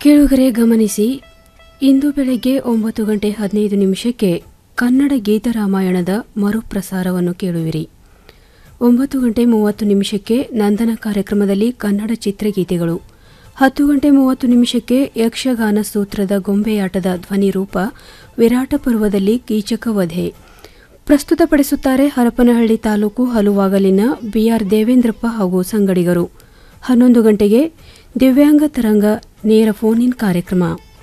ಕೇಳುಗರೆ ಗಮನಿಸಿ ಇಂದು ಬೆಳಗ್ಗೆ ಒಂಬತ್ತು ಗಂಟೆ ಹದಿನೈದು ನಿಮಿಷಕ್ಕೆ ಕನ್ನಡ ಗೀತರಾಮಾಯಣದ ಮರುಪ್ರಸಾರವನ್ನು ಕೇಳುವಿರಿ ಒಂಬತ್ತು ಗಂಟೆ ಮೂವತ್ತು ನಿಮಿಷಕ್ಕೆ ನಂದನ ಕಾರ್ಯಕ್ರಮದಲ್ಲಿ ಕನ್ನಡ ಚಿತ್ರಗೀತೆಗಳು ಹತ್ತು ಗಂಟೆ ಮೂವತ್ತು ನಿಮಿಷಕ್ಕೆ ಯಕ್ಷಗಾನ ಸೂತ್ರದ ಗೊಂಬೆಯಾಟದ ಧ್ವನಿರೂಪ ವಿರಾಟ ಪರ್ವದಲ್ಲಿ ಕೀಚಕ ವಧೆ ಪ್ರಸ್ತುತಪಡಿಸುತ್ತಾರೆ ಹರಪನಹಳ್ಳಿ ತಾಲೂಕು ಹಲುವಾಗಲಿನ ಬಿಆರ್ ದೇವೇಂದ್ರಪ್ಪ ಹಾಗೂ ಸಂಗಡಿಗರು ಹನ್ನೊಂದು ಗಂಟೆಗೆ ದಿವ್ಯಾಂಗ ತರಂಗ ನೇರ ಫೋನ್ ಇನ್ ಕಾರ್ಯಕ್ರಮ